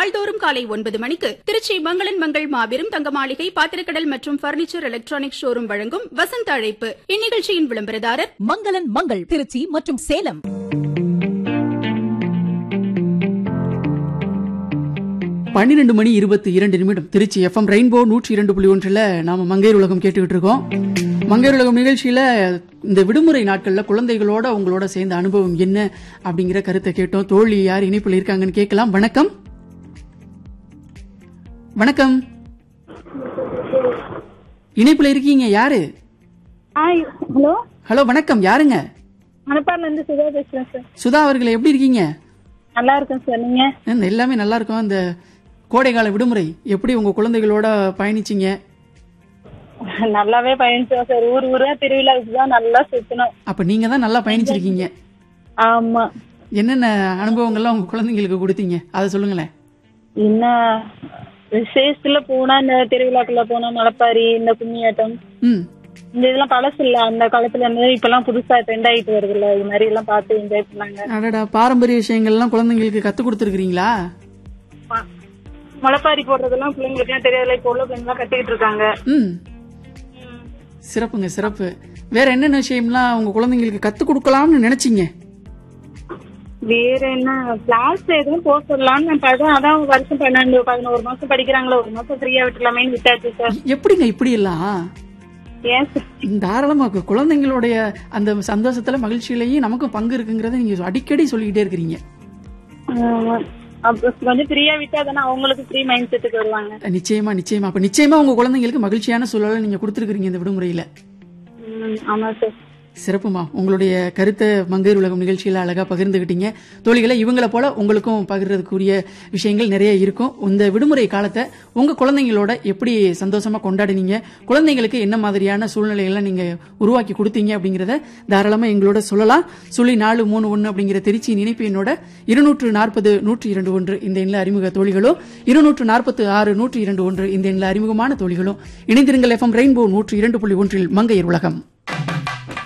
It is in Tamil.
நாள்தோறும் காலை ஒன்பது மணிக்கு திருச்சி மங்களன் மங்கள் மாபெரும் தங்க மாளிகை பாத்திரக்கடல் மற்றும் பர்னிச்சர் எலக்ட்ரானிக் ஷோரூம் வழங்கும் வசந்த அழைப்பு இந்நிகழ்ச்சியின் விளம்பரதாரர் மங்களன் மங்கள் திருச்சி மற்றும் சேலம் பன்னிரெண்டு மணி இருபத்தி இரண்டு நிமிடம் திருச்சி எஃப்எம் ரெயின்போ நூற்றி இரண்டு புள்ளி ஒன்றில் நாம மங்கையர் உலகம் கேட்டுக்கிட்டு இருக்கோம் மங்கையர் உலகம் நிகழ்ச்சியில இந்த விடுமுறை நாட்கள்ல குழந்தைகளோட உங்களோட சேர்ந்த அனுபவம் என்ன அப்படிங்கிற கருத்தை கேட்டோம் தோழி யார் இணைப்புல இருக்காங்கன்னு கேட்கலாம் வணக்கம் வணக்கம் இணைப்புல இருக்கீங்க யாரு ஹாய் ஹலோ ஹலோ வணக்கம் யாருங்க மணப்பாறைல இருந்து சுதா பேசுறேன் சார் சுதா அவர்கள் எப்படி இருக்கீங்க நல்லா இருக்கேன் சார் நீங்க இந்த எல்லாமே நல்லா இருக்கும் இந்த கோடைகால விடுமுறை எப்படி உங்க குழந்தைகளோட பயணிச்சீங்க நல்லாவே பயணிச்சோம் சார் ஊர் ஊரா திருவிழாவுக்கு தான் நல்லா சுத்தணும் அப்ப நீங்க தான் நல்லா பயணிச்சிருக்கீங்க ஆமா என்னென்ன அனுபவங்கள்லாம் உங்க குழந்தைங்களுக்கு கொடுத்தீங்க அதை சொல்லுங்களேன் என்ன விசேஷத்துல போனா இந்த திருவிழாக்குள்ள போனா மலைப்பாரி இந்த கும்மியாட்டம் ம் இந்த இதெல்லாம் பழசு இல்ல அந்த காலத்துல இருந்து இப்ப எல்லாம் புதுசா ட்ரெண்ட் ஆயிட்டு வருதுல்ல இது மாதிரி எல்லாம் பார்த்து என்ஜாய் பண்ணாங்க அடடா பாரம்பரிய விஷயங்கள்லாம் குழந்தைங்களுக்கு கத்து கொடுத்துருக்கீங்களா ம- முளைப்பாரி போடுறதெல்லாம் பிள்ளைங்களுக்கு தெரியாதுல இப்போ உள்ள பிள்ளைங்க கட்டிக்கிட்டு இருக்காங்க ம் சிறப்புங்க சிறப்பு வேற என்னென்ன விஷயம்லாம் உங்க குழந்தைங்களுக்கு கத்து கொடுக்கலாம்னு நினைச்சீங்க வேற என்ன கிளாஸ் எதுவும் போக சொல்லலாம்னு நான் பார்த்தேன் அதான் வருஷம் பன்னெண்டு பதினோரு மாசம் படிக்கிறாங்களா ஒரு மாசம் ஃப்ரீயா விட்டுலாமேன்னு விட்டாச்சு சார் எப்படிங்க இப்படி எல்லாம் ஏன் சார் தாராளமா கு- குழந்தைங்களுடைய அந்த சந்தோஷத்துல மகிழ்ச்சியிலையும் நமக்கும் பங்கு இருக்குங்கிறத நீங்க அடிக்கடி சொல்லிக்கிட்டே இருக்கிறீங்க ஆமா. அப்ப கொஞ்சம் ஃப்ரீயா விட்டா தானே அவங்களுக்கு ஃப்ரீ மைண்ட் செட்டுக்கு வருவாங்க நிச்சயமா நிச்சயமா அப்ப நிச்சயமா உங்க குழந்தைங்களுக்கு மகிழ்ச்சியான சூழலை நீங்க கொடுத்துருக்கீங்க இந்த விடுமுறையில ம், ஆமா சார் சிறப்புமா உங்களுடைய கருத்தை மங்கையர் உலகம் நிகழ்ச்சியில அழகா பகிர்ந்துகிட்டீங்க தோழிகளை இவங்கள போல உங்களுக்கும் பகிர்றதுக்குரிய விஷயங்கள் நிறைய இருக்கும் இந்த விடுமுறை காலத்தை உங்க குழந்தைங்களோட எப்படி சந்தோஷமா கொண்டாடினீங்க குழந்தைங்களுக்கு என்ன மாதிரியான சூழ்நிலைகள்லாம் நீங்க உருவாக்கி கொடுத்தீங்க அப்படிங்கறத தாராளமா எங்களோட சொல்லலாம் சொல்லி நாலு மூணு ஒன்று அப்படிங்கிற திருச்சி நினைப்பு என்னோட இருநூற்று நாற்பது நூற்றி இரண்டு ஒன்று இந்த எண்ணில் அறிமுக தோழிகளும் இருநூற்று நாற்பத்து ஆறு நூற்றி இரண்டு ஒன்று இந்த எண்ணில் அறிமுகமான தோழிகளும் இணைந்திருங்கள் எஃப்எம் ரெயின்போ நூற்றி இரண்டு புள்ளி ஒன்றில் மங்கையர் உலகம்